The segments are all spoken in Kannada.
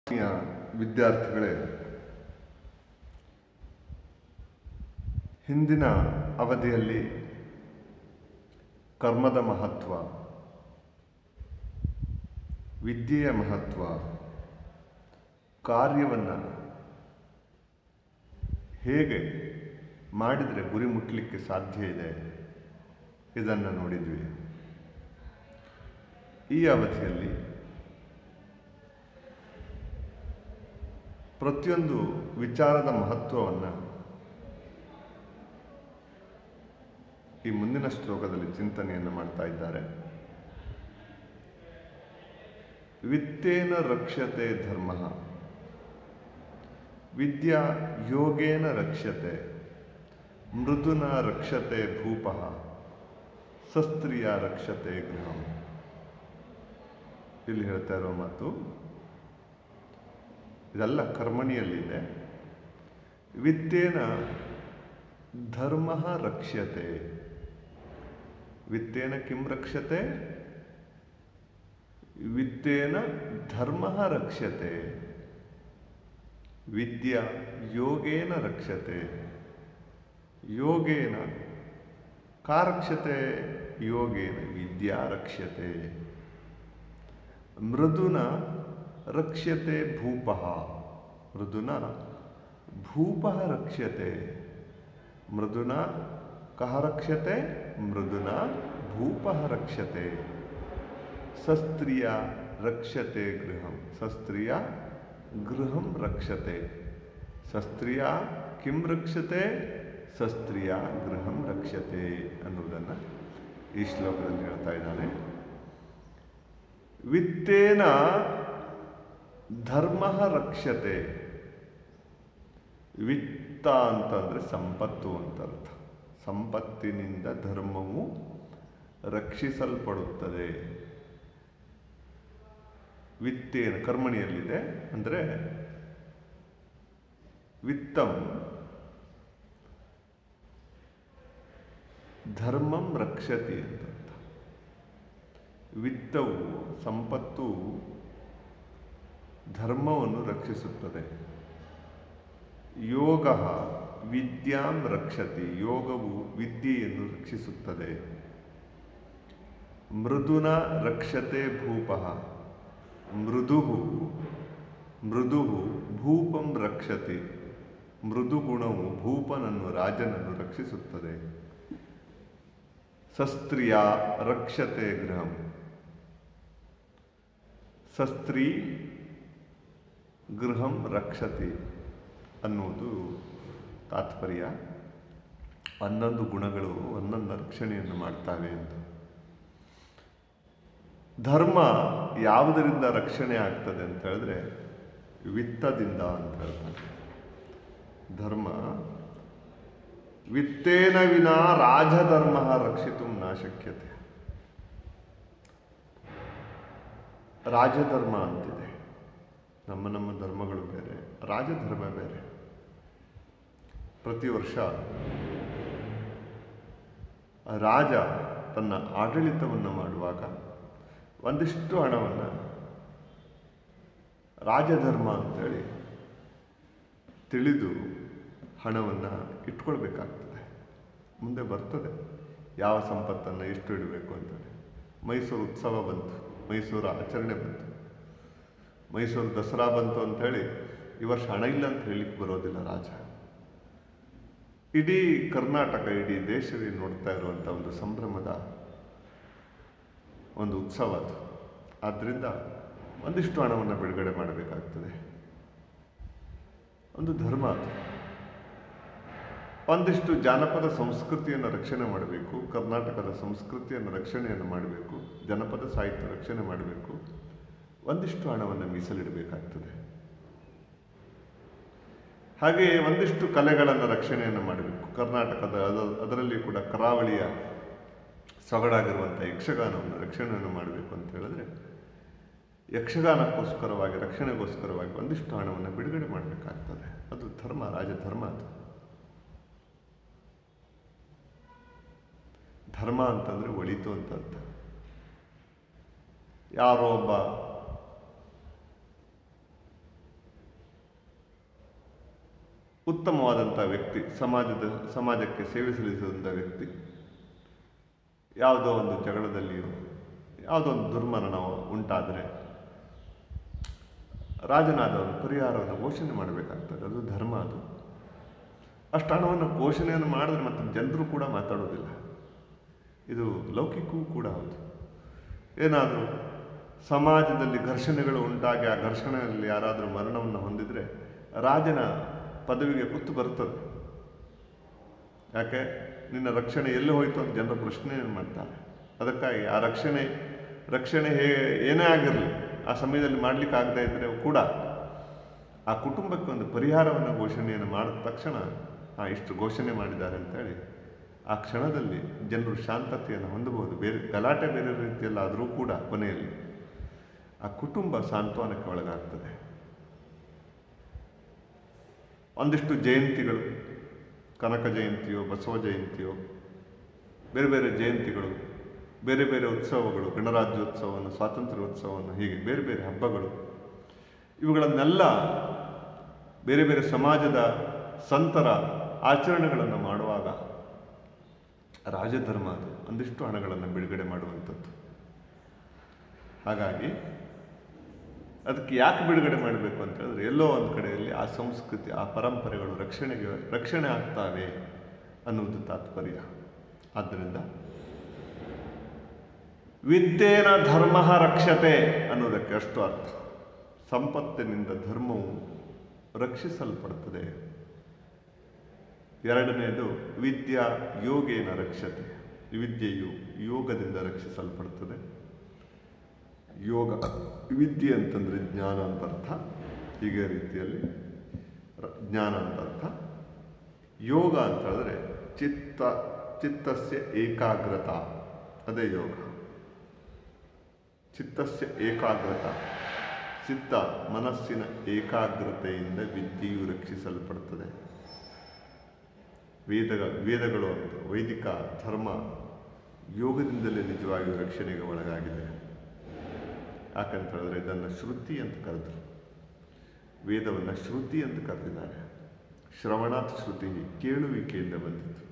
ಆತ್ಮೀಯ ವಿದ್ಯಾರ್ಥಿಗಳೇ ಹಿಂದಿನ ಅವಧಿಯಲ್ಲಿ ಕರ್ಮದ ಮಹತ್ವ ವಿದ್ಯೆಯ ಮಹತ್ವ ಕಾರ್ಯವನ್ನು ಹೇಗೆ ಮಾಡಿದರೆ ಗುರಿ ಮುಟ್ಟಲಿಕ್ಕೆ ಸಾಧ್ಯ ಇದೆ ಇದನ್ನು ನೋಡಿದ್ವಿ ಈ ಅವಧಿಯಲ್ಲಿ ಪ್ರತಿಯೊಂದು ವಿಚಾರದ ಮಹತ್ವವನ್ನು ಈ ಮುಂದಿನ ಶ್ಲೋಕದಲ್ಲಿ ಚಿಂತನೆಯನ್ನು ಮಾಡ್ತಾ ಇದ್ದಾರೆ ವಿತ್ತೇನ ರಕ್ಷ್ಯತೆ ಧರ್ಮ ವಿದ್ಯಾ ಯೋಗೇನ ರಕ್ಷ್ಯತೆ ಮೃದುನ ರಕ್ಷತೆ ಭೂಪ ಸಸ್ತ್ರೀಯ ರಕ್ಷತೆ ಗೃಹಂ ಇಲ್ಲಿ ಹೇಳ್ತಾ ಇರೋ ಮಾತು ಇದೆಲ್ಲ ಕರ್ಮಣಿಯಲ್ಲಿದೆ ವಿತ್ತೇನ ಧರ್ಮ ರಕ್ಷ್ಯತೆ ವಿತ್ತೇನ ಕಿಂ ರಕ್ಷ್ಯತೆ ವಿತ್ತೇನ ಧರ್ಮ ರಕ್ಷ್ಯತೆ ವಿದ್ಯಾ ಯೋಗೇನ ರಕ್ಷ್ಯತೆ ಯೋಗೇನ ಕಾ ರಕ್ಷ್ಯತೆ ಯೋಗೇನ ವಿದ್ಯಾ ರಕ್ಷ್ಯತೆ ಮೃದುನ ರಕ್ಷ್ಯತೆ ಭೂಪ ಮೃದುನ ಭೂಪ ರಕ್ಷ್ಯತೆ ಮೃದುನ ಕಹ ರಕ್ಷ್ಯತೆ ಮೃದುನ ಭೂಪ ರಕ್ಷ್ಯತೆ ಸಸ್ತ್ರೀಯ ರಕ್ಷ್ಯತೆ ಗೃಹಂ ಸಸ್ತ್ರೀಯ ಗೃಹಂ ರಕ್ಷತೆ ಸಸ್ತ್ರೀಯ ಕಿಂ ರಕ್ಷತೆ ಸಸ್ತ್ರೀಯ ಗೃಹಂ ರಕ್ಷತೆ ಅನ್ನುವುದನ್ನು ಈ ಶ್ಲೋಕದಲ್ಲಿ ಹೇಳ್ತಾ ಇದ್ದಾನೆ ವಿತ್ತೇನ ಧರ್ಮ ರಕ್ಷತೆ ವಿತ್ತ ಅಂತಂದ್ರೆ ಸಂಪತ್ತು ಅಂತ ಅರ್ಥ ಸಂಪತ್ತಿನಿಂದ ಧರ್ಮವು ರಕ್ಷಿಸಲ್ಪಡುತ್ತದೆ ವಿತ್ತೇನ ಕರ್ಮಣಿಯಲ್ಲಿದೆ ಅಂದರೆ ವಿತ್ತಂ ಧರ್ಮಂ ರಕ್ಷತಿ ಅಂತ ಅರ್ಥ ವಿತ್ತವು ಸಂಪತ್ತು ಧರ್ಮವನ್ನು ರಕ್ಷಿಸುತ್ತದೆ ಯೋಗ ವಿದ್ಯಾಂ ರಕ್ಷತಿ ಯೋಗವು ವಿದ್ಯೆಯನ್ನು ರಕ್ಷಿಸುತ್ತದೆ ಮೃದುನ ರಕ್ಷತೆ ಭೂಪ ಮೃದು ಮೃದು ಭೂಪಂ ರಕ್ಷತಿ ಮೃದು ಗುಣವು ಭೂಪನನ್ನು ರಾಜನನ್ನು ರಕ್ಷಿಸುತ್ತದೆ ಸಸ್ತ್ರೀಯ ರಕ್ಷತೆ ಗೃಹಂ ಸಸ್ತ್ರೀ ಗೃಹಂ ರಕ್ಷತಿ ಅನ್ನುವುದು ತಾತ್ಪರ್ಯ ಹನ್ನೊಂದು ಗುಣಗಳು ಒಂದೊಂದು ರಕ್ಷಣೆಯನ್ನು ಮಾಡ್ತಾವೆ ಅಂತ ಧರ್ಮ ಯಾವುದರಿಂದ ರಕ್ಷಣೆ ಆಗ್ತದೆ ಅಂತ ಹೇಳಿದ್ರೆ ವಿತ್ತದಿಂದ ಅಂತ ಹೇಳ್ತಾರೆ ಧರ್ಮ ವಿತ್ತೇನ ವಿನಾ ರಾಜಧರ್ಮ ರಕ್ಷಿತು ನಾ ಶಕ್ಯತೆ ರಾಜಧರ್ಮ ಅಂತಿದೆ ನಮ್ಮ ನಮ್ಮ ಧರ್ಮಗಳು ಬೇರೆ ರಾಜಧರ್ಮ ಬೇರೆ ಪ್ರತಿ ವರ್ಷ ರಾಜ ತನ್ನ ಆಡಳಿತವನ್ನು ಮಾಡುವಾಗ ಒಂದಿಷ್ಟು ಹಣವನ್ನು ರಾಜಧರ್ಮ ಅಂತೇಳಿ ತಿಳಿದು ಹಣವನ್ನು ಇಟ್ಕೊಳ್ಬೇಕಾಗ್ತದೆ ಮುಂದೆ ಬರ್ತದೆ ಯಾವ ಸಂಪತ್ತನ್ನು ಎಷ್ಟು ಇಡಬೇಕು ಅಂತೇಳಿ ಮೈಸೂರು ಉತ್ಸವ ಬಂತು ಮೈಸೂರು ಆಚರಣೆ ಬಂತು ಮೈಸೂರು ದಸರಾ ಬಂತು ಅಂಥೇಳಿ ಈ ವರ್ಷ ಹಣ ಇಲ್ಲ ಅಂತ ಹೇಳಿಕ್ಕೆ ಬರೋದಿಲ್ಲ ರಾಜ ಇಡೀ ಕರ್ನಾಟಕ ಇಡೀ ದೇಶವೇ ನೋಡ್ತಾ ಇರುವಂಥ ಒಂದು ಸಂಭ್ರಮದ ಒಂದು ಉತ್ಸವ ಅದು ಆದ್ದರಿಂದ ಒಂದಿಷ್ಟು ಹಣವನ್ನು ಬಿಡುಗಡೆ ಮಾಡಬೇಕಾಗ್ತದೆ ಒಂದು ಧರ್ಮ ಅದು ಒಂದಿಷ್ಟು ಜಾನಪದ ಸಂಸ್ಕೃತಿಯನ್ನು ರಕ್ಷಣೆ ಮಾಡಬೇಕು ಕರ್ನಾಟಕದ ಸಂಸ್ಕೃತಿಯನ್ನು ರಕ್ಷಣೆಯನ್ನು ಮಾಡಬೇಕು ಜನಪದ ಸಾಹಿತ್ಯ ರಕ್ಷಣೆ ಮಾಡಬೇಕು ಒಂದಿಷ್ಟು ಹಣವನ್ನು ಮೀಸಲಿಡಬೇಕಾಗ್ತದೆ ಹಾಗೆಯೇ ಒಂದಿಷ್ಟು ಕಲೆಗಳನ್ನು ರಕ್ಷಣೆಯನ್ನು ಮಾಡಬೇಕು ಕರ್ನಾಟಕದ ಅದ- ಅದರಲ್ಲಿ ಕೂಡ ಕರಾವಳಿಯ ಸೊಗಡಾಗಿರುವಂಥ ಯಕ್ಷಗಾನವನ್ನು ರಕ್ಷಣೆಯನ್ನು ಮಾಡಬೇಕು ಅಂತ ಹೇಳಿದ್ರೆ ಯಕ್ಷಗಾನಕ್ಕೋಸ್ಕರವಾಗಿ ರಕ್ಷಣೆಗೋಸ್ಕರವಾಗಿ ಒಂದಿಷ್ಟು ಹಣವನ್ನು ಬಿಡುಗಡೆ ಮಾಡಬೇಕಾಗ್ತದೆ ಅದು ಧರ್ಮ ರಾಜಧರ್ಮ ಅದು ಧರ್ಮ ಅಂತಂದರೆ ಒಳಿತು ಅಂತ ಅರ್ಥ ಯಾರೋ ಒಬ್ಬ ಉತ್ತಮವಾದಂಥ ವ್ಯಕ್ತಿ ಸಮಾಜದ ಸಮಾಜಕ್ಕೆ ಸೇವೆ ಸಲ್ಲಿಸಿದಂಥ ವ್ಯಕ್ತಿ ಯಾವುದೋ ಒಂದು ಜಗಳದಲ್ಲಿಯೋ ಯಾವುದೋ ಒಂದು ದುರ್ಮರಣ ಉಂಟಾದರೆ ರಾಜನಾದವನು ಪರಿಹಾರವನ್ನು ಘೋಷಣೆ ಮಾಡಬೇಕಾಗ್ತದೆ ಅದು ಧರ್ಮ ಅದು ಅಷ್ಟು ಹಣವನ್ನು ಘೋಷಣೆಯನ್ನು ಮಾಡಿದ್ರೆ ಮತ್ತೆ ಜನರು ಕೂಡ ಮಾತಾಡೋದಿಲ್ಲ ಇದು ಲೌಕಿಕವೂ ಕೂಡ ಹೌದು ಏನಾದರೂ ಸಮಾಜದಲ್ಲಿ ಘರ್ಷಣೆಗಳು ಉಂಟಾಗಿ ಆ ಘರ್ಷಣೆಯಲ್ಲಿ ಯಾರಾದರೂ ಮರಣವನ್ನು ಹೊಂದಿದರೆ ರಾಜನ ಪದವಿಗೆ ಕುತ್ತು ಬರ್ತದೆ ಯಾಕೆ ನಿನ್ನ ರಕ್ಷಣೆ ಎಲ್ಲಿ ಹೋಯಿತು ಅಂತ ಜನರ ಪ್ರಶ್ನೆಯನ್ನು ಮಾಡ್ತಾರೆ ಅದಕ್ಕಾಗಿ ಆ ರಕ್ಷಣೆ ರಕ್ಷಣೆ ಹೇ ಏನೇ ಆಗಿರಲಿ ಆ ಸಮಯದಲ್ಲಿ ಮಾಡಲಿಕ್ಕೆ ಆಗದೇ ಇದ್ದರೆ ಕೂಡ ಆ ಕುಟುಂಬಕ್ಕೆ ಒಂದು ಪರಿಹಾರವನ್ನು ಘೋಷಣೆಯನ್ನು ಮಾಡಿದ ತಕ್ಷಣ ಆ ಇಷ್ಟು ಘೋಷಣೆ ಮಾಡಿದ್ದಾರೆ ಅಂತೇಳಿ ಆ ಕ್ಷಣದಲ್ಲಿ ಜನರು ಶಾಂತತೆಯನ್ನು ಹೊಂದಬಹುದು ಬೇರೆ ಗಲಾಟೆ ಬೇರೆ ರೀತಿಯಲ್ಲಾದರೂ ಕೂಡ ಕೊನೆಯಲ್ಲಿ ಆ ಕುಟುಂಬ ಸಾಂತ್ವನಕ್ಕೆ ಒಳಗಾಗ್ತದೆ ಒಂದಿಷ್ಟು ಜಯಂತಿಗಳು ಕನಕ ಜಯಂತಿಯೋ ಬಸವ ಜಯಂತಿಯೋ ಬೇರೆ ಬೇರೆ ಜಯಂತಿಗಳು ಬೇರೆ ಬೇರೆ ಉತ್ಸವಗಳು ಗಣರಾಜ್ಯೋತ್ಸವವನ್ನು ಸ್ವಾತಂತ್ರ್ಯೋತ್ಸವವನ್ನು ಹೀಗೆ ಬೇರೆ ಬೇರೆ ಹಬ್ಬಗಳು ಇವುಗಳನ್ನೆಲ್ಲ ಬೇರೆ ಬೇರೆ ಸಮಾಜದ ಸಂತರ ಆಚರಣೆಗಳನ್ನು ಮಾಡುವಾಗ ರಾಜಧರ್ಮ ಅದು ಒಂದಿಷ್ಟು ಹಣಗಳನ್ನು ಬಿಡುಗಡೆ ಮಾಡುವಂಥದ್ದು ಹಾಗಾಗಿ ಅದಕ್ಕೆ ಯಾಕೆ ಬಿಡುಗಡೆ ಮಾಡಬೇಕು ಅಂತ ಹೇಳಿದ್ರೆ ಎಲ್ಲೋ ಒಂದು ಕಡೆಯಲ್ಲಿ ಆ ಸಂಸ್ಕೃತಿ ಆ ಪರಂಪರೆಗಳು ರಕ್ಷಣೆಗೆ ರಕ್ಷಣೆ ಆಗ್ತಾವೆ ಅನ್ನುವುದು ತಾತ್ಪರ್ಯ ಆದ್ದರಿಂದ ವಿದ್ಯೇನ ಧರ್ಮ ರಕ್ಷತೆ ಅನ್ನೋದಕ್ಕೆ ಅಷ್ಟು ಅರ್ಥ ಸಂಪತ್ತಿನಿಂದ ಧರ್ಮವು ರಕ್ಷಿಸಲ್ಪಡುತ್ತದೆ ಎರಡನೆಯದು ವಿದ್ಯಾ ಯೋಗೇನ ರಕ್ಷತೆ ವಿದ್ಯೆಯು ಯೋಗದಿಂದ ರಕ್ಷಿಸಲ್ಪಡುತ್ತದೆ ಯೋಗ ವಿದ್ಯೆ ಅಂತಂದರೆ ಜ್ಞಾನ ಅಂತ ಅರ್ಥ ಹೀಗೆ ರೀತಿಯಲ್ಲಿ ರ- ಜ್ಞಾನ ಅಂತ ಅರ್ಥ ಯೋಗ ಅಂತ ಹೇಳಿದ್ರೆ ಚಿತ್ತ ಚಿತ್ತಸ್ಯ ಏಕಾಗ್ರತ ಅದೇ ಯೋಗ ಚಿತ್ತಸ್ಯ ಏಕಾಗ್ರತ ಚಿತ್ತ ಮನಸ್ಸಿನ ಏಕಾಗ್ರತೆಯಿಂದ ವಿದ್ಯೆಯು ರಕ್ಷಿಸಲ್ಪಡುತ್ತದೆ ವೇದ ವೇದಗಳು ಅಂತ ವೈದಿಕ ಧರ್ಮ ಯೋಗದಿಂದಲೇ ನಿಜವಾಗಿಯೂ ರಕ್ಷಣೆಗೆ ಒಳಗಾಗಿದೆ ಯಾಕಂತ ಹೇಳಿದ್ರೆ ಇದನ್ನು ಶ್ರುತಿ ಅಂತ ಕರೆದರು ವೇದವನ್ನು ಶ್ರುತಿ ಅಂತ ಕರೆದಿದ್ದಾರೆ ಶ್ರವಣಾತ್ ಶ್ರುತಿ ಕೇಳುವಿಕೆಯಿಂದ ಬಂದಿತ್ತು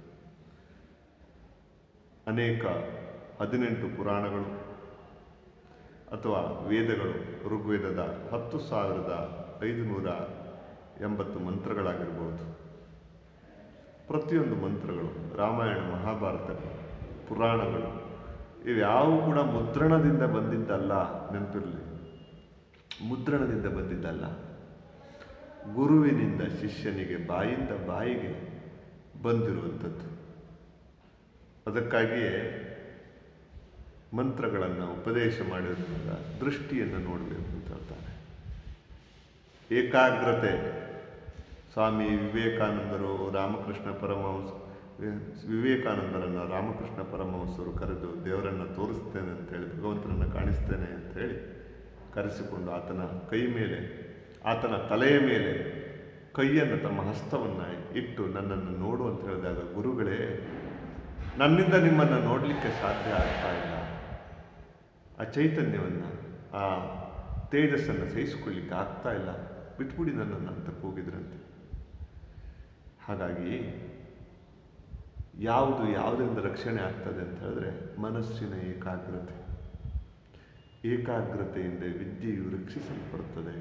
ಅನೇಕ ಹದಿನೆಂಟು ಪುರಾಣಗಳು ಅಥವಾ ವೇದಗಳು ಋಗ್ವೇದದ ಹತ್ತು ಸಾವಿರದ ಐದುನೂರ ಎಂಬತ್ತು ಮಂತ್ರಗಳಾಗಿರ್ಬೋದು ಪ್ರತಿಯೊಂದು ಮಂತ್ರಗಳು ರಾಮಾಯಣ ಮಹಾಭಾರತ ಪುರಾಣಗಳು ಇವ್ಯಾವು ಕೂಡ ಮುದ್ರಣದಿಂದ ಬಂದಿದ್ದಲ್ಲ ನೆನಪಿರಲಿ ಮುದ್ರಣದಿಂದ ಬಂದಿದ್ದಲ್ಲ ಗುರುವಿನಿಂದ ಶಿಷ್ಯನಿಗೆ ಬಾಯಿಂದ ಬಾಯಿಗೆ ಬಂದಿರುವಂಥದ್ದು ಅದಕ್ಕಾಗಿಯೇ ಮಂತ್ರಗಳನ್ನು ಉಪದೇಶ ಮಾಡಿರೋದ್ರಿಂದ ದೃಷ್ಟಿಯನ್ನು ನೋಡಬೇಕು ಅಂತ ಹೇಳ್ತಾರೆ ಏಕಾಗ್ರತೆ ಸ್ವಾಮಿ ವಿವೇಕಾನಂದರು ರಾಮಕೃಷ್ಣ ಪರಮಹಂಸ ವಿವೇಕಾನಂದರನ್ನು ರಾಮಕೃಷ್ಣ ಪರಮಹಂಸರು ಕರೆದು ದೇವರನ್ನು ತೋರಿಸ್ತೇನೆ ಅಂತೇಳಿ ಭಗವಂತನನ್ನು ಕಾಣಿಸ್ತೇನೆ ಅಂತೇಳಿ ಕರೆಸಿಕೊಂಡು ಆತನ ಕೈ ಮೇಲೆ ಆತನ ತಲೆಯ ಮೇಲೆ ಕೈಯನ್ನು ತಮ್ಮ ಹಸ್ತವನ್ನು ಇಟ್ಟು ನನ್ನನ್ನು ನೋಡು ಅಂತ ಹೇಳಿದಾಗ ಗುರುಗಳೇ ನನ್ನಿಂದ ನಿಮ್ಮನ್ನು ನೋಡಲಿಕ್ಕೆ ಸಾಧ್ಯ ಆಗ್ತಾ ಇಲ್ಲ ಆ ಚೈತನ್ಯವನ್ನು ಆ ತೇಜಸ್ಸನ್ನು ಸಹಿಸಿಕೊಳ್ಳಿಕ್ಕೆ ಆಗ್ತಾ ಇಲ್ಲ ಬಿಟ್ಬಿಡಿ ನನ್ನನ್ನು ಅಂತ ಕೂಗಿದ್ರಂತೆ ಹಾಗಾಗಿ ಯಾವುದು ಯಾವುದರಿಂದ ರಕ್ಷಣೆ ಆಗ್ತದೆ ಅಂತ ಹೇಳಿದ್ರೆ ಮನಸ್ಸಿನ ಏಕಾಗ್ರತೆ ಏಕಾಗ್ರತೆಯಿಂದ ವಿದ್ಯೆಯು ರಕ್ಷಿಸಲ್ಪಡುತ್ತದೆ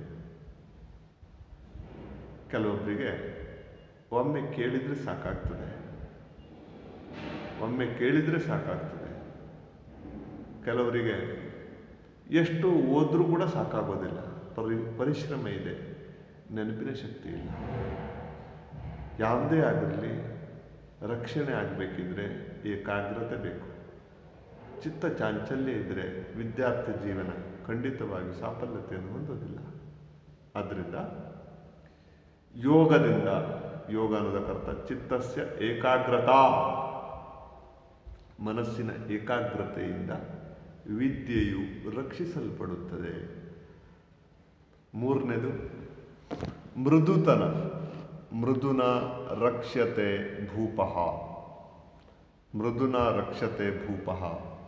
ಕೆಲವೊಬ್ಬರಿಗೆ ಒಮ್ಮೆ ಕೇಳಿದರೆ ಸಾಕಾಗ್ತದೆ ಒಮ್ಮೆ ಕೇಳಿದರೆ ಸಾಕಾಗ್ತದೆ ಕೆಲವರಿಗೆ ಎಷ್ಟು ಓದ್ರೂ ಕೂಡ ಸಾಕಾಗೋದಿಲ್ಲ ಪರಿ ಪರಿಶ್ರಮ ಇದೆ ನೆನಪಿನ ಶಕ್ತಿ ಇಲ್ಲ ಯಾವುದೇ ಆಗಿರಲಿ ರಕ್ಷಣೆ ಆಗಬೇಕಿದ್ರೆ ಏಕಾಗ್ರತೆ ಬೇಕು ಚಿತ್ತ ಚಾಂಚಲ್ಯ ಇದ್ದರೆ ವಿದ್ಯಾರ್ಥಿ ಜೀವನ ಖಂಡಿತವಾಗಿ ಸಾಫಲ್ಯತೆಯನ್ನು ಹೊಂದೋದಿಲ್ಲ ಆದ್ದರಿಂದ ಯೋಗದಿಂದ ಯೋಗ ಅನ್ನೋದಕ್ಕರ್ಥ ಚಿತ್ತಸ್ಯ ಏಕಾಗ್ರತಾ ಮನಸ್ಸಿನ ಏಕಾಗ್ರತೆಯಿಂದ ವಿದ್ಯೆಯು ರಕ್ಷಿಸಲ್ಪಡುತ್ತದೆ ಮೂರನೇದು ಮೃದುತನ ಮೃದುನ ರಕ್ಷ್ಯತೆ ಭೂಪಃ ಮೃದುನ ರಕ್ಷತೆ ಭೂಪಃ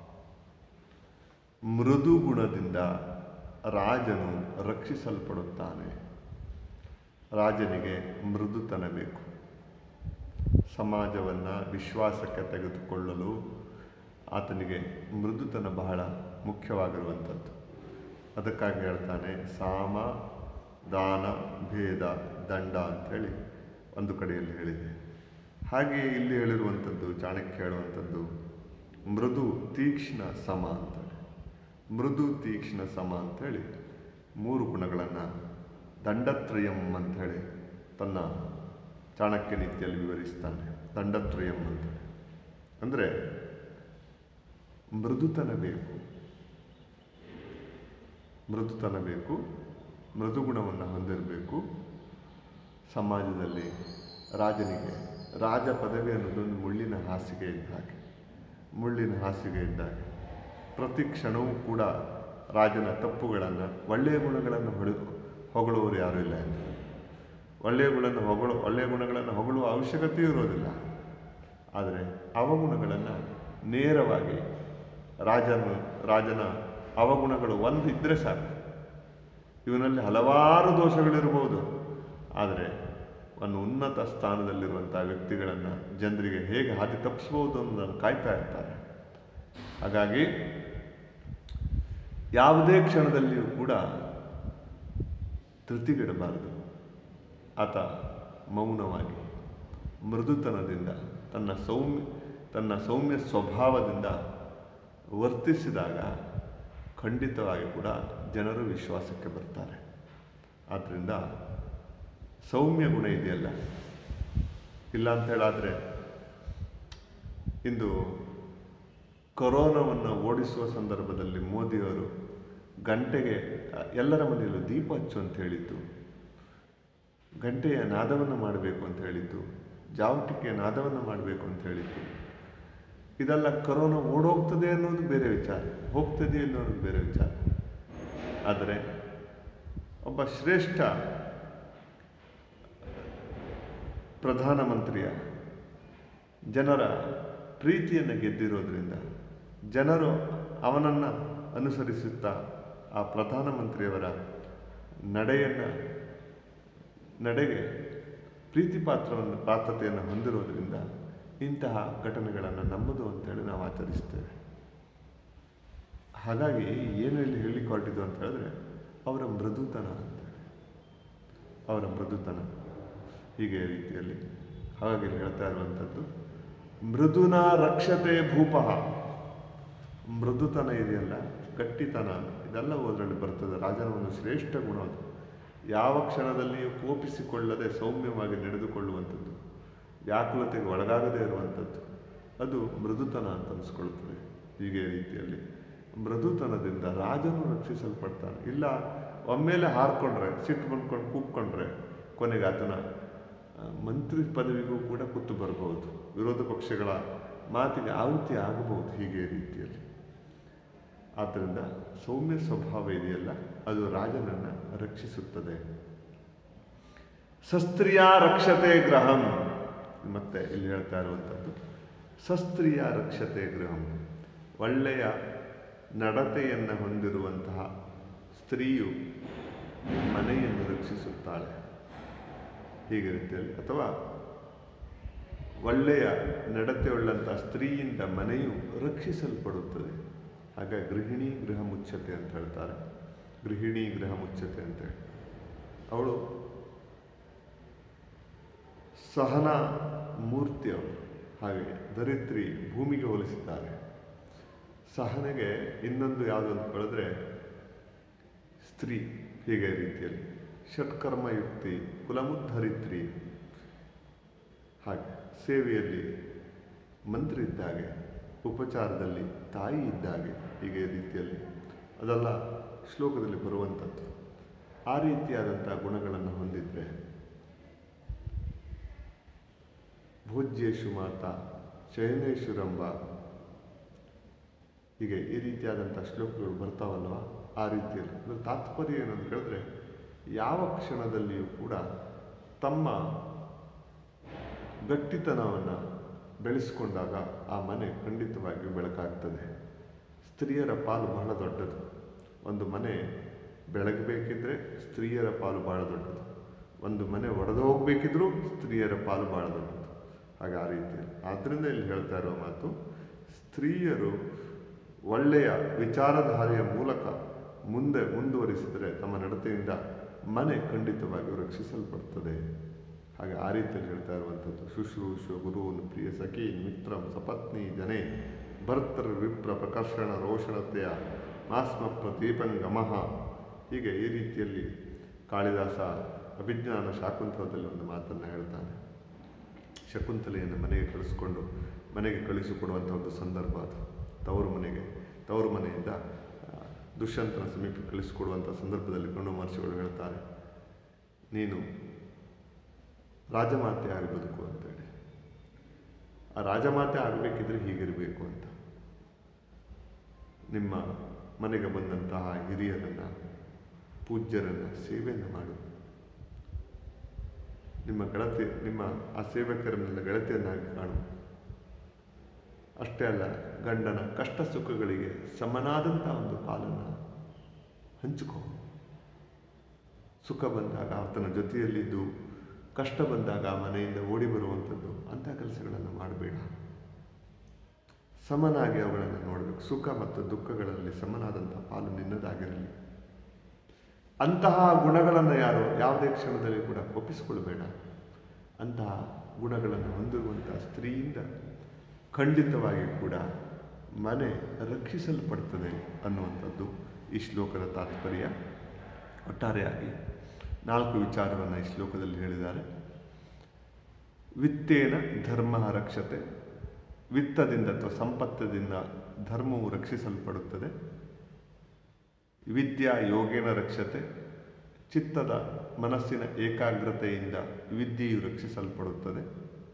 ಮೃದು ಗುಣದಿಂದ ರಾಜನು ರಕ್ಷಿಸಲ್ಪಡುತ್ತಾನೆ ರಾಜನಿಗೆ ಮೃದುತನ ಬೇಕು ಸಮಾಜವನ್ನು ವಿಶ್ವಾಸಕ್ಕೆ ತೆಗೆದುಕೊಳ್ಳಲು ಆತನಿಗೆ ಮೃದುತನ ಬಹಳ ಮುಖ್ಯವಾಗಿರುವಂಥದ್ದು ಅದಕ್ಕಾಗಿ ಹೇಳ್ತಾನೆ ಸಾಮ ದಾನ ಭೇದ ದಂಡ ಅಂಥೇಳಿ ಒಂದು ಕಡೆಯಲ್ಲಿ ಹೇಳಿದೆ ಹಾಗೆಯೇ ಇಲ್ಲಿ ಹೇಳಿರುವಂಥದ್ದು ಚಾಣಕ್ಯ ಹೇಳುವಂಥದ್ದು ಮೃದು ತೀಕ್ಷ್ಣ ಸಮ ಅಂತೇಳಿ ಮೃದು ತೀಕ್ಷ್ಣ ಸಮ ಅಂಥೇಳಿ ಮೂರು ಗುಣಗಳನ್ನು ದಂಡತ್ರಯಂ ಅಂಥೇಳಿ ತನ್ನ ಚಾಣಕ್ಯ ನೀತಿಯಲ್ಲಿ ವಿವರಿಸ್ತಾನೆ ದಂಡತ್ರಯಂ ಅಂತೇಳಿ ಅಂದರೆ ಮೃದುತನ ಬೇಕು ಮೃದುತನ ಬೇಕು ಮೃದುಗುಣವನ್ನು ಹೊಂದಿರಬೇಕು ಸಮಾಜದಲ್ಲಿ ರಾಜನಿಗೆ ರಾಜ ಪದವಿ ಅನ್ನೋದೊಂದು ಮುಳ್ಳಿನ ಹಾಸಿಗೆ ಇದ್ದ ಹಾಗೆ ಮುಳ್ಳಿನ ಹಾಸಿಗೆ ಇದ್ದಾಗ ಪ್ರತಿ ಕ್ಷಣವೂ ಕೂಡ ರಾಜನ ತಪ್ಪುಗಳನ್ನು ಒಳ್ಳೆಯ ಗುಣಗಳನ್ನು ಹೊಡೆ ಹೊಗಳುವವರು ಯಾರೂ ಇಲ್ಲ ಎಂದು ಒಳ್ಳೆಯ ಗುಣಗಳನ್ನು ಹೊಗಳು ಒಳ್ಳೆಯ ಗುಣಗಳನ್ನು ಹೊಗಳುವ ಅವಶ್ಯಕತೆಯೂ ಇರೋದಿಲ್ಲ ಆದರೆ ಅವಗುಣಗಳನ್ನು ನೇರವಾಗಿ ರಾಜನ ರಾಜನ ಅವಗುಣಗಳು ಒಂದು ಇದ್ದರೆ ಸಾಕು ಇವನಲ್ಲಿ ಹಲವಾರು ದೋಷಗಳಿರ್ಬೋದು ಆದರೆ ಒಂದು ಉನ್ನತ ಸ್ಥಾನದಲ್ಲಿರುವಂಥ ವ್ಯಕ್ತಿಗಳನ್ನು ಜನರಿಗೆ ಹೇಗೆ ಹಾದಿ ತಪ್ಪಿಸ್ಬೋದು ಅನ್ನೋದನ್ನು ಕಾಯ್ತಾ ಇರ್ತಾರೆ ಹಾಗಾಗಿ ಯಾವುದೇ ಕ್ಷಣದಲ್ಲಿಯೂ ಕೂಡ ಧೃತಿಗೆಡಬಾರದು ಆತ ಮೌನವಾಗಿ ಮೃದುತನದಿಂದ ತನ್ನ ಸೌಮ್ಯ ತನ್ನ ಸೌಮ್ಯ ಸ್ವಭಾವದಿಂದ ವರ್ತಿಸಿದಾಗ ಖಂಡಿತವಾಗಿ ಕೂಡ ಜನರು ವಿಶ್ವಾಸಕ್ಕೆ ಬರ್ತಾರೆ ಆದ್ದರಿಂದ ಸೌಮ್ಯ ಗುಣ ಇದೆಯಲ್ಲ ಇಲ್ಲ ಅಂತ ಹೇಳಾದರೆ ಇಂದು ಕೊರೋನಾವನ್ನು ಓಡಿಸುವ ಸಂದರ್ಭದಲ್ಲಿ ಮೋದಿಯವರು ಗಂಟೆಗೆ ಅ, ಎಲ್ಲರ ಮನೆಯಲ್ಲೂ ದೀಪ ಹಚ್ಚು ಅಂತ ಹೇಳಿದ್ದು ಗಂಟೆಯ ನಾದವನ್ನು ಮಾಡಬೇಕು ಅಂತ ಹೇಳಿದ್ದು ಜಾವಟಿಕೆಯ ನಾದವನ್ನು ಮಾಡಬೇಕು ಅಂತ ಹೇಳಿದ್ದು ಇದೆಲ್ಲ ಕರೋನಾ ಓಡೋಗ್ತದೆ ಅನ್ನೋದು ಬೇರೆ ವಿಚಾರ ಹೋಗ್ತದೆ ಅನ್ನೋದು ಬೇರೆ ವಿಚಾರ ಆದರೆ ಒಬ್ಬ ಶ್ರೇಷ್ಠ ಪ್ರಧಾನಮಂತ್ರಿಯ ಜನರ ಪ್ರೀತಿಯನ್ನು ಗೆದ್ದಿರೋದ್ರಿಂದ ಜನರು ಅವನನ್ನು ಅನುಸರಿಸುತ್ತಾ ಆ ಪ್ರಧಾನಮಂತ್ರಿಯವರ ನಡೆಯನ್ನು ನಡೆಗೆ ಪ್ರೀತಿ ಪಾತ್ರವನ್ನು ಪಾತ್ರತೆಯನ್ನು ಹೊಂದಿರೋದ್ರಿಂದ ಇಂತಹ ಘಟನೆಗಳನ್ನು ನಮ್ಮದು ಅಂತೇಳಿ ನಾವು ಆಚರಿಸ್ತೇವೆ ಹಾಗಾಗಿ ಏನು ಇಲ್ಲಿ ಹೇಳಲಿಕ್ಕೆ ಹೊರಟಿದ್ದು ಅಂತ ಹೇಳಿದ್ರೆ ಅವರ ಮೃದುತನ ಅಂತೇಳಿ ಅವರ ಮೃದುತನ ಹೀಗೆ ರೀತಿಯಲ್ಲಿ ಹಾಗಾಗಿ ಇಲ್ಲಿ ಹೇಳ್ತಾ ಇರುವಂಥದ್ದು ಮೃದುನ ರಕ್ಷತೆ ಭೂಪಃ ಮೃದುತನ ಇದೆಯಲ್ಲ ಗಟ್ಟಿತನ ಇದೆಲ್ಲ ಅದರಲ್ಲಿ ಬರ್ತದೆ ರಾಜನ ಒಂದು ಶ್ರೇಷ್ಠ ಗುಣ ಅದು ಯಾವ ಕ್ಷಣದಲ್ಲಿಯೂ ಕೋಪಿಸಿಕೊಳ್ಳದೆ ಸೌಮ್ಯವಾಗಿ ನಡೆದುಕೊಳ್ಳುವಂಥದ್ದು ವ್ಯಾಕುಲತೆಗೆ ಒಳಗಾಗದೇ ಇರುವಂಥದ್ದು ಅದು ಮೃದುತನ ಅಂತ ಅನಿಸ್ಕೊಳ್ಳುತ್ತದೆ ಹೀಗೆ ರೀತಿಯಲ್ಲಿ ಮೃದುತನದಿಂದ ರಾಜನು ರಕ್ಷಿಸಲ್ಪಡ್ತಾನೆ ಇಲ್ಲ ಒಮ್ಮೆಲೆ ಹಾರ್ಕೊಂಡ್ರೆ ಸಿಟ್ಟು ಬಂದ್ಕೊಂಡು ಕೂಗ್ಕೊಂಡ್ರೆ ಕೊನೆಗೆ ಆತನ ಆ, ಮಂತ್ರಿ ಪದವಿಗೂ ಕೂಡ ಕುತ್ತು ಬರಬಹುದು ವಿರೋಧ ಪಕ್ಷಗಳ ಮಾತಿಗೆ ಆಹುತಿ ಆಗಬಹುದು ಹೀಗೆ ರೀತಿಯಲ್ಲಿ ಆದ್ದರಿಂದ ಸೌಮ್ಯ ಸ್ವಭಾವ ಇದೆಯಲ್ಲ ಅದು ರಾಜನನ್ನು ರಕ್ಷಿಸುತ್ತದೆ ಸಸ್ತ್ರೀಯ ರಕ್ಷತೆ ಗ್ರಹಂ ಮತ್ತೆ ಇಲ್ಲಿ ಹೇಳ್ತಾ ಇರುವಂಥದ್ದು ಸಸ್ತ್ರೀಯ ರಕ್ಷತೆ ಗೃಹಂ ಒಳ್ಳೆಯ ನಡತೆಯನ್ನು ಹೊಂದಿರುವಂತಹ ಸ್ತ್ರೀಯು ಮನೆಯನ್ನು ರಕ್ಷಿಸುತ್ತಾಳೆ ಹೀಗೆ ರೀತಿಯಲ್ಲಿ ಅಥವಾ ಒಳ್ಳೆಯ ನಡತೆಯುಳ್ಳಂಥ ಸ್ತ್ರೀಯಿಂದ ಮನೆಯು ರಕ್ಷಿಸಲ್ಪಡುತ್ತದೆ ಆಗ ಗೃಹಿಣಿ ಗೃಹ ಮುಚ್ಚತೆ ಅಂತ ಹೇಳ್ತಾರೆ ಗೃಹಿಣಿ ಗೃಹ ಮುಚ್ಚತೆ ಅಂತೇಳಿ ಅವಳು ಸಹನ ಮೂರ್ತಿ ಅವಳು ಹಾಗೆ ಧರಿತ್ರಿ ಭೂಮಿಗೆ ಹೋಲಿಸಿದ್ದಾರೆ ಸಹನೆಗೆ ಇನ್ನೊಂದು ಯಾವುದು ಅಂತ ಹೇಳಿದ್ರೆ ಸ್ತ್ರೀ ಹೀಗೆ ರೀತಿಯಲ್ಲಿ ಷಟ್ಕರ್ಮಯುಕ್ತಿ ಕುಲಮುದ್ಧರಿತ್ರಿ ಹಾಗೆ ಸೇವೆಯಲ್ಲಿ ಮಂತ್ರಿ ಇದ್ದಾಗೆ ಉಪಚಾರದಲ್ಲಿ ತಾಯಿ ಇದ್ದಾಗೆ ಹೀಗೆ ರೀತಿಯಲ್ಲಿ ಅದೆಲ್ಲ ಶ್ಲೋಕದಲ್ಲಿ ಬರುವಂಥದ್ದು ಆ ರೀತಿಯಾದಂಥ ಗುಣಗಳನ್ನು ಹೊಂದಿದ್ರೆ ಭೋಜ್ಯೇಶು ಮಾತಾ ಶಯನೇಶ್ವರಂಬ ಹೀಗೆ ಈ ರೀತಿಯಾದಂಥ ಶ್ಲೋಕಗಳು ಬರ್ತಾವಲ್ವ ಆ ರೀತಿಯಲ್ಲಿ ಅದರ ತಾತ್ಪರ್ಯ ಏನು ಅಂತ ಹೇಳಿದ್ರೆ ಯಾವ ಕ್ಷಣದಲ್ಲಿಯೂ ಕೂಡ ತಮ್ಮ ಗಟ್ಟಿತನವನ್ನು ಬೆಳೆಸಿಕೊಂಡಾಗ ಆ ಮನೆ ಖಂಡಿತವಾಗಿಯೂ ಬೆಳಕಾಗ್ತದೆ ಸ್ತ್ರೀಯರ ಪಾಲು ಬಹಳ ದೊಡ್ಡದು ಒಂದು ಮನೆ ಬೆಳಗಬೇಕಿದ್ರೆ ಸ್ತ್ರೀಯರ ಪಾಲು ಬಹಳ ದೊಡ್ಡದು ಒಂದು ಮನೆ ಒಡೆದು ಹೋಗ್ಬೇಕಿದ್ರೂ ಸ್ತ್ರೀಯರ ಪಾಲು ಭಾಳ ದೊಡ್ಡದು ಹಾಗೆ ಆ ರೀತಿ ಆದ್ದರಿಂದ ಇಲ್ಲಿ ಹೇಳ್ತಾ ಇರೋ ಮಾತು ಸ್ತ್ರೀಯರು ಒಳ್ಳೆಯ ವಿಚಾರಧಾರೆಯ ಮೂಲಕ ಮುಂದೆ ಮುಂದುವರಿಸಿದರೆ ತಮ್ಮ ನಡತೆಯಿಂದ ಮನೆ ಖಂಡಿತವಾಗಿಯೂ ರಕ್ಷಿಸಲ್ಪಡ್ತದೆ ಹಾಗೆ ಆ ರೀತಿಯಲ್ಲಿ ಹೇಳ್ತಾ ಇರುವಂಥದ್ದು ಶುಶ್ರೂಷ ಗುರುನ್ ಪ್ರಿಯ ಸಖಿ ಮಿತ್ರಂ ಸಪತ್ನಿ ಜನೆ ಭರ್ತೃ ವಿಪ್ರ ಪ್ರಕರ್ಷಣ ರೋಷಣತೆಯ ಮಾಸ್ಮ ಪ್ರದೀಪಂಗಮಃ ಹೀಗೆ ಈ ರೀತಿಯಲ್ಲಿ ಕಾಳಿದಾಸ ಅಭಿಜ್ಞಾನ ಶಾಕುಂತಲದಲ್ಲಿ ಒಂದು ಮಾತನ್ನು ಹೇಳ್ತಾನೆ ಶಕುಂತಲೆಯನ್ನು ಮನೆಗೆ ಕಳಿಸ್ಕೊಂಡು ಮನೆಗೆ ಕಳಿಸಿಕೊಡುವಂಥ ಒಂದು ಸಂದರ್ಭ ಅದು ತವರು ಮನೆಗೆ ತವರು ಮನೆಯಿಂದ ಆ, ದುಷ್ಯಂತನ ಸಮೀಪ ಕಳಿಸಿಕೊಡುವಂಥ ಸಂದರ್ಭದಲ್ಲಿ ಕಣ್ಣು ಮಹರ್ಷಿಗಳು ಹೇಳ್ತಾರೆ ನೀನು ರಾಜಮಾತೆ ಆಗಿ ಬದುಕು ಅಂತೇಳಿ ಆ ರಾಜಮಾತೆ ಆಗಬೇಕಿದ್ರೆ ಹೀಗಿರಬೇಕು ಅಂತ ನಿಮ್ಮ ಮನೆಗೆ ಬಂದಂತಹ ಹಿರಿಯರನ್ನು ಪೂಜ್ಯರನ್ನು ಸೇವೆಯನ್ನು ಮಾಡು ನಿಮ್ಮ ಗೆಳತಿ ನಿಮ್ಮ ಆ ಸೇವಕರನ್ನೆಲ್ಲ ಗೆಳತಿಯನ್ನಾಗಿ ಕಾಣು ಅಷ್ಟೇ ಅಲ್ಲ ಗಂಡನ ಕಷ್ಟ ಸುಖಗಳಿಗೆ ಸಮನಾದಂಥ ಒಂದು ಪಾಲನ್ನು ಹಂಚಿಕೋ ಸುಖ ಬಂದಾಗ ಆತನ ಜೊತೆಯಲ್ಲಿದ್ದು ಕಷ್ಟ ಬಂದಾಗ ಆ ಮನೆಯಿಂದ ಓಡಿ ಬರುವಂಥದ್ದು ಅಂಥ ಕೆಲಸಗಳನ್ನು ಮಾಡಬೇಡ ಸಮನಾಗಿ ಅವುಗಳನ್ನು ನೋಡಬೇಕು ಸುಖ ಮತ್ತು ದುಃಖಗಳಲ್ಲಿ ಸಮನಾದಂಥ ಪಾಲು ನಿನ್ನದಾಗಿರಲಿ ಅಂತಹ ಗುಣಗಳನ್ನು ಯಾರು ಯಾವುದೇ ಕ್ಷಣದಲ್ಲಿ ಕೂಡ ಒಪ್ಪಿಸಿಕೊಳ್ಬೇಡ ಅಂತಹ ಗುಣಗಳನ್ನು ಹೊಂದಿರುವಂತಹ ಸ್ತ್ರೀಯಿಂದ ಖಂಡಿತವಾಗಿ ಕೂಡ ಮನೆ ರಕ್ಷಿಸಲ್ಪಡ್ತದೆ ಅನ್ನುವಂಥದ್ದು ಈ ಶ್ಲೋಕದ ತಾತ್ಪರ್ಯ ಒಟ್ಟಾರೆಯಾಗಿ ನಾಲ್ಕು ವಿಚಾರವನ್ನು ಈ ಶ್ಲೋಕದಲ್ಲಿ ಹೇಳಿದ್ದಾರೆ ವಿತ್ತೇನ ಧರ್ಮ ರಕ್ಷತೆ ವಿತ್ತದಿಂದ ಅಥವಾ ಸಂಪತ್ತದಿಂದ ಧರ್ಮವು ರಕ್ಷಿಸಲ್ಪಡುತ್ತದೆ ವಿದ್ಯಾ ಯೋಗೇನ ರಕ್ಷತೆ ಚಿತ್ತದ ಮನಸ್ಸಿನ ಏಕಾಗ್ರತೆಯಿಂದ ವಿದ್ಯೆಯು ರಕ್ಷಿಸಲ್ಪಡುತ್ತದೆ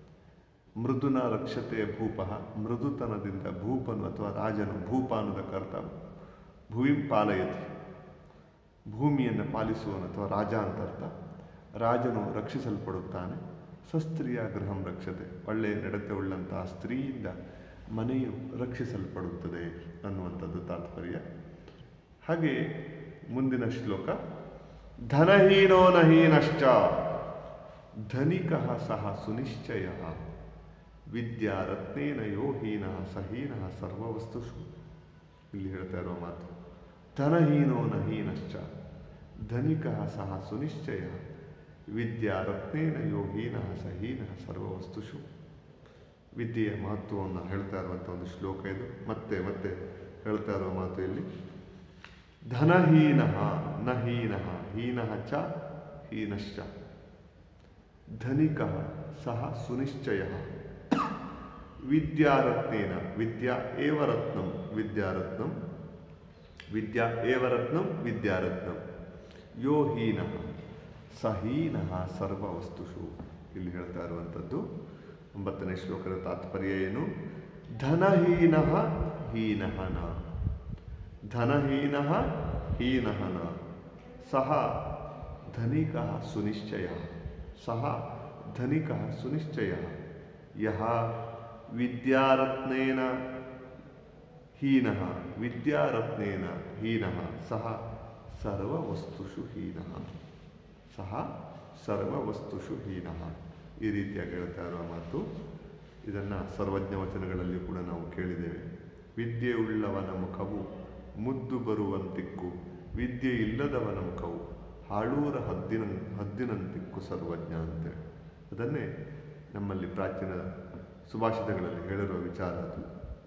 ಮೃದುನ ರಕ್ಷತೆಯ ಭೂಪ ಮೃದುತನದಿಂದ ಭೂಪನು ಅಥವಾ ರಾಜನು ಭೂಪ ಅನ್ನೋದ ಕರ್ತ ಭುವಿಂ ಪಾಲಯತಿ ಭೂಮಿಯನ್ನು ಪಾಲಿಸುವನು ಅಥವಾ ರಾಜ ಅಂತ ಅರ್ಥ ರಾಜನು ರಕ್ಷಿಸಲ್ಪಡುತ್ತಾನೆ ಸಸ್ತ್ರೀಯ ಗೃಹಂ ರಕ್ಷತೆ ಒಳ್ಳೆಯ ನಡತೆ ಉಳ್ಳಂತಹ ಸ್ತ್ರೀಯಿಂದ ಮನೆಯು ರಕ್ಷಿಸಲ್ಪಡುತ್ತದೆ ಅನ್ನುವಂಥದ್ದು ತಾತ್ಪರ್ಯ ಹಾಗೆ ಮುಂದಿನ ಶ್ಲೋಕ ಧನಹೀನೋ ನಹೀನಶ್ಚ ಧನಿಕ ಸಹ ಸುನಿಶ್ಚಯ ವಿದ್ಯಾ ರತ್ನೇನ ಯೋ ಹೀನ ಸಹೀನ ಸರ್ವವಸ್ತುಷು ಇಲ್ಲಿ ಹೇಳ್ತಾ ಇರೋ ಮಾತು ಧನಹೀನೋ ನಹೀನಶ್ಚ ಧನಿಕ ಸಹ ಸುನಿಶ್ಚಯ ವಿದ್ಯಾ ರತ್ನೇನ ಯೋ ಹೀನ ಸಹೀನ ಸರ್ವವಸ್ತುಷು ವಿದ್ಯೆಯ ಮಹತ್ವವನ್ನು ಹೇಳ್ತಾ ಇರುವಂಥ ಒಂದು ಶ್ಲೋಕ ಇದು ಮತ್ತೆ ಮತ್ತೆ ಹೇಳ್ತಾ ಇರುವ ಮಾತು ಇಲ್ಲಿ ಧನಹೀನ ನ ಹೀನ ಹೀನ ಚ ಹೀನಶ್ಚ ಧನಿಕ ಸಹ ಸುನಿಶ್ಚಯ ವಿದ್ಯಾರತ್ನೇನ ವಿದ್ಯಾ ಏವ ರತ್ನಂ ವಿದ್ಯಾರತ್ನಂ ವಿದ್ಯಾ ಏವ ರತ್ನಂ ವಿದ್ಯಾರತ್ನಂ ಯೋ ಹೀನ ಸಹೀನ ಸರ್ವವಸ್ತುಷು ಇಲ್ಲಿ ಹೇಳ್ತಾ ಇರುವಂಥದ್ದು ಒಂಬತ್ತನೇ ಶ್ಲೋಕದ ತಾತ್ಪರ್ಯ ಏನು ಧನಹೀನ ಹೀನಹನ ಧನಹೀನ ಹೀನಹನ ಸಹ ಧನಿಕ ಸುನಿಶ್ಚಯ ಸಹ ಧನಿಕ ಸುನಿಶ್ಚಯ ಯಹ ವಿದ್ಯಾರತ್ನೇನ ಹೀನ ವಿದ್ಯಾರತ್ನೇನ ಹೀನ ಸಹ ಸರ್ವವಸ್ತುಷು ಹೀನ ಸಹ ಸರ್ವವಸ್ತುಷು ಹೀನ ಈ ರೀತಿಯಾಗಿ ಹೇಳ್ತಾ ಇರುವ ಮಾತು ಇದನ್ನು ಸರ್ವಜ್ಞ ವಚನಗಳಲ್ಲಿ ಕೂಡ ನಾವು ಕೇಳಿದ್ದೇವೆ ವಿದ್ಯೆ ಉಳ್ಳವನ ಮುಖವು ಮುದ್ದು ಬರುವಂತಿಕ್ಕು ವಿದ್ಯೆ ಇಲ್ಲದವನ ಮುಖವು ಹಾಳೂರ ಹದ್ದಿನ ಹದ್ದಿನಂತಿಕ್ಕು ಸರ್ವಜ್ಞ ಅಂತೇಳಿ ಅದನ್ನೇ ನಮ್ಮಲ್ಲಿ ಪ್ರಾಚೀನ ಸುಭಾಷಿತಗಳಲ್ಲಿ ಹೇಳಿರುವ ವಿಚಾರ ಅದು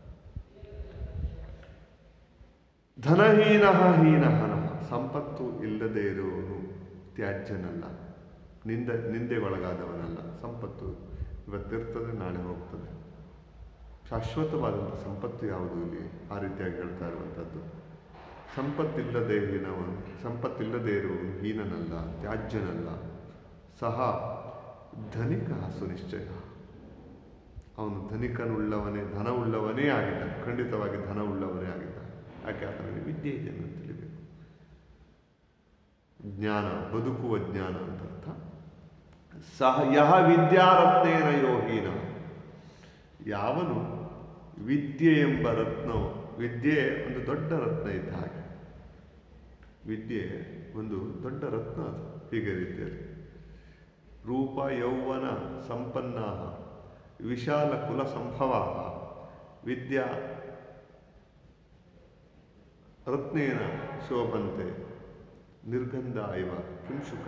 ಧನಹೀನ ಹೀನಹನ ಸಂಪತ್ತು ಇಲ್ಲದೆ ಇರುವವನು ತ್ಯಾಜ್ಯನಲ್ಲ ನಿಂದ ನಿಂದೆಗೊಳಗಾದವನಲ್ಲ ಸಂಪತ್ತು ಇವತ್ತಿರ್ತದೆ ನಾಳೆ ಹೋಗ್ತದೆ ಶಾಶ್ವತವಾದಂಥ ಸಂಪತ್ತು ಯಾವುದು ಇಲ್ಲಿ ಆ ರೀತಿಯಾಗಿ ಹೇಳ್ತಾ ಇರುವಂಥದ್ದು ಸಂಪತ್ತಿಲ್ಲದೆ ಹೀನವನು ಸಂಪತ್ತಿಲ್ಲದೆ ಇರುವವನು ಹೀನನಲ್ಲ ತ್ಯಾಜ್ಯನಲ್ಲ ಸಹ ಧನಿಕ ಸುನಿಶ್ಚಯ ಅವನು ಧನಿಕನುಳ್ಳವನೇ ಧನವುಳ್ಳವನೇ ಆಗಿದ್ದ ಖಂಡಿತವಾಗಿ ಧನವುಳ್ಳವನೇ ಆಗಿದ್ದ ಯಾಕೆ ಆತನಲ್ಲಿ ವಿದ್ಯೆ ಇದೆ ಅಂತ ತಿಳಿಬೇಕು ಜ್ಞಾನ ಬದುಕುವ ಜ್ಞಾನ ಅಂತ ಅರ್ಥ ಸಹ ಯಹ ವಿದ್ಯಾರತ್ನೇನ ಯೋಹೀನ ಯಾವನು ವಿದ್ಯೆ ಎಂಬ ರತ್ನವು ವಿದ್ಯೆ ಒಂದು ದೊಡ್ಡ ರತ್ನ ಇದ್ದ ಹಾಗೆ ವಿದ್ಯೆ ಒಂದು ದೊಡ್ಡ ರತ್ನ ಅದು ಹೀಗೆ ರೀತಿಯಲ್ಲಿ ರೂಪ ಯೌವನ ಸಂಪನ್ನ ವಿಶಾಲ ಕುಲ ಸಂಭವ ವಿದ್ಯಾ ರತ್ನೇನ ಶೋಭಂತೆ ನಿರ್ಗಂಧ ಇವ ಕಿಂಶುಕ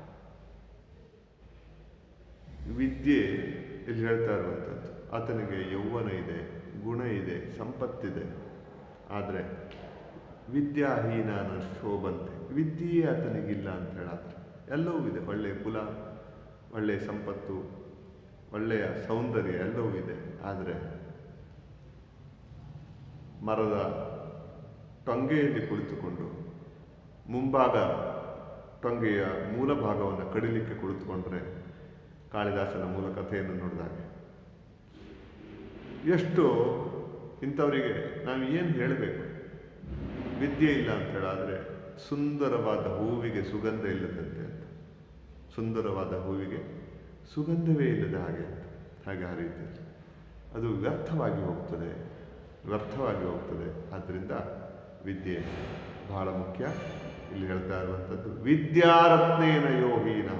ವಿದ್ಯೆ ಇಲ್ಲಿ ಹೇಳ್ತಾ ಇರುವಂಥದ್ದು ಆತನಿಗೆ ಯೌವನ ಇದೆ ಗುಣ ಇದೆ ಸಂಪತ್ತಿದೆ ಆದರೆ ವಿದ್ಯಾಹೀನಾನ ಶೋಭಂತೆ ವಿದ್ಯೆಯೇ ಆತನಿಗಿಲ್ಲ ಅಂತ ಹೇಳಾದ್ರೆ ಎಲ್ಲವೂ ಇದೆ ಒಳ್ಳೆಯ ಕುಲ ಒಳ್ಳೆಯ ಸಂಪತ್ತು ಒಳ್ಳೆಯ ಸೌಂದರ್ಯ ಎಲ್ಲವೂ ಇದೆ ಆದರೆ ಮರದ ಟೊಂಗೆಯಲ್ಲಿ ಕುಳಿತುಕೊಂಡು ಮುಂಭಾಗ ಟೊಂಗೆಯ ಮೂಲ ಭಾಗವನ್ನು ಕಡಿಲಿಕ್ಕೆ ಕುಳಿತುಕೊಂಡ್ರೆ ಕಾಳಿದಾಸನ ಮೂಲ ಕಥೆಯನ್ನು ನೋಡಿದಾಗ ಎಷ್ಟು ಇಂಥವರಿಗೆ ನಾವು ಏನು ಹೇಳಬೇಕು ವಿದ್ಯೆ ಇಲ್ಲ ಅಂತ ಹೇಳಾದರೆ ಸುಂದರವಾದ ಹೂವಿಗೆ ಸುಗಂಧ ಇಲ್ಲದಂತೆ ಅಂತ ಸುಂದರವಾದ ಹೂವಿಗೆ ಸುಗಂಧವೇ ಇಲ್ಲದ ಹಾಗೆ ಅಂತ ಹಾಗೆ ಆ ರೀತಿಯಲ್ಲಿ ಅದು ವ್ಯರ್ಥವಾಗಿ ಹೋಗ್ತದೆ ವ್ಯರ್ಥವಾಗಿ ಹೋಗ್ತದೆ ಆದ್ದರಿಂದ ವಿದ್ಯೆ ಬಹಳ ಮುಖ್ಯ ಇಲ್ಲಿ ಹೇಳ್ತಾ ಇರುವಂಥದ್ದು ವಿದ್ಯಾರತ್ನೇನ ಯೋಗೀನ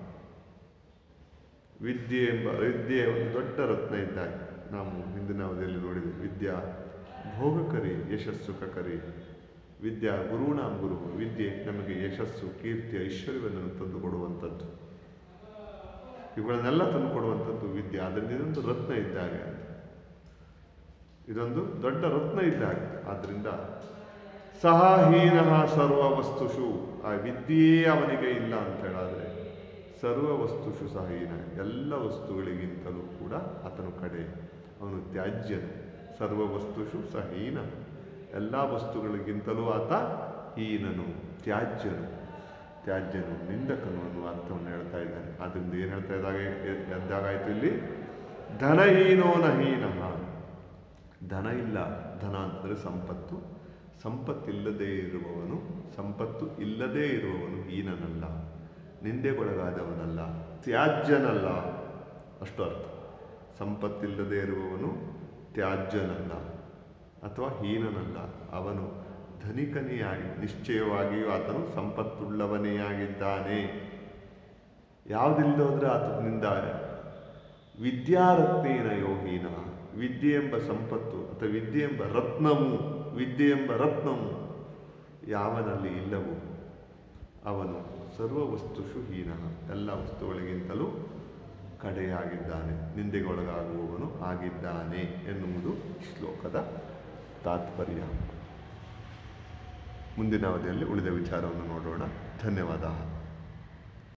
ವಿದ್ಯೆ ಎಂಬ ವಿದ್ಯೆ ಒಂದು ದೊಡ್ಡ ರತ್ನ ಇದ್ದಾಗ ನಾವು ಹಿಂದಿನ ಅವಧಿಯಲ್ಲಿ ನೋಡಿದ್ವಿ ವಿದ್ಯಾ ಭೋಗಕರಿ ಯಶಸ್ಸು ಕರಿ ವಿದ್ಯಾ ಗುರುಣಾಂ ಗುರು ವಿದ್ಯೆ ನಮಗೆ ಯಶಸ್ಸು ಕೀರ್ತಿ ಐಶ್ವರ್ಯವನ್ನು ತಂದು ಕೊಡುವಂಥದ್ದು ಇವುಗಳನ್ನೆಲ್ಲ ತಂದು ಕೊಡುವಂಥದ್ದು ವಿದ್ಯೆ ಅದರಿಂದ ಇದೊಂದು ರತ್ನ ಇದ್ದಾಗ ಅಂತ ಇದೊಂದು ದೊಡ್ಡ ರತ್ನ ಇದ್ದಾಗ ಆದ್ದರಿಂದ ಸಹ ಹೀನ ಸರ್ವ ವಸ್ತುಷು ಆ ವಿದ್ಯೆಯೇ ಅವನಿಗೆ ಇಲ್ಲ ಅಂತ ಹೇಳಾದ್ರೆ ಸರ್ವ ವಸ್ತುಷು ಸಹ ಹೀನ ಎಲ್ಲ ವಸ್ತುಗಳಿಗಿಂತಲೂ ಕೂಡ ಆತನು ಕಡೆ ಅವನು ತ್ಯಾಜ್ಯನು ಸರ್ವ ವಸ್ತುಷು ಸಹ ಹೀನ ಎಲ್ಲ ವಸ್ತುಗಳಿಗಿಂತಲೂ ಆತ ಹೀನನು ತ್ಯಾಜ್ಯನು ತ್ಯಾಜ್ಯನು ನಿಂದಕನು ಅನ್ನುವ ಅರ್ಥವನ್ನು ಹೇಳ್ತಾ ಇದ್ದಾನೆ ಅದರಿಂದ ಏನು ಹೇಳ್ತಾ ಇದ್ದಾಗ ಎದ್ದಾಗಾಯ್ತು ಇಲ್ಲಿ ಧನಹೀನೋ ನಹೀನ ಧನ ಇಲ್ಲ ಧನ ಅಂತಂದರೆ ಸಂಪತ್ತು ಸಂಪತ್ತಿಲ್ಲದೇ ಇರುವವನು ಸಂಪತ್ತು ಇಲ್ಲದೇ ಇರುವವನು ಹೀನನಲ್ಲ ನಿಂದೆಗೊಳಗಾದವನಲ್ಲ ತ್ಯಾಜ್ಯನಲ್ಲ ಅಷ್ಟು ಅರ್ಥ ಸಂಪತ್ತಿಲ್ಲದೆ ಇರುವವನು ತ್ಯಾಜ್ಯನಲ್ಲ ಅಥವಾ ಹೀನನಲ್ಲ ಅವನು ಧನಿಕನೆಯಾಗಿ ನಿಶ್ಚಯವಾಗಿಯೂ ಆತನು ಸಂಪತ್ತುಳ್ಳವನೇ ಆಗಿದ್ದಾನೆ ಯಾವುದಿಲ್ಲದೆ ಹೋದರೆ ಆತನಿಂದ ವಿದ್ಯಾರತ್ನೇನ ಯೋಗೀನ ವಿದ್ಯೆ ಎಂಬ ಸಂಪತ್ತು ಅಥವಾ ವಿದ್ಯೆ ಎಂಬ ರತ್ನವು ವಿದ್ಯೆ ಎಂಬ ರತ್ನವು ಯಾವನಲ್ಲಿ ಇಲ್ಲವೋ ಅವನು ಸರ್ವ ವಸ್ತುಷು ಹೀನ ಎಲ್ಲ ವಸ್ತುಗಳಿಗಿಂತಲೂ ಕಡೆಯಾಗಿದ್ದಾನೆ ನಿಂದೆಗೊಳಗಾಗುವವನು ಆಗಿದ್ದಾನೆ ಎನ್ನುವುದು ಶ್ಲೋಕದ ತಾತ್ಪರ್ಯ ಮುಂದಿನ ಅವಧಿಯಲ್ಲಿ ಉಳಿದ ವಿಚಾರವನ್ನು ನೋಡೋಣ ಧನ್ಯವಾದ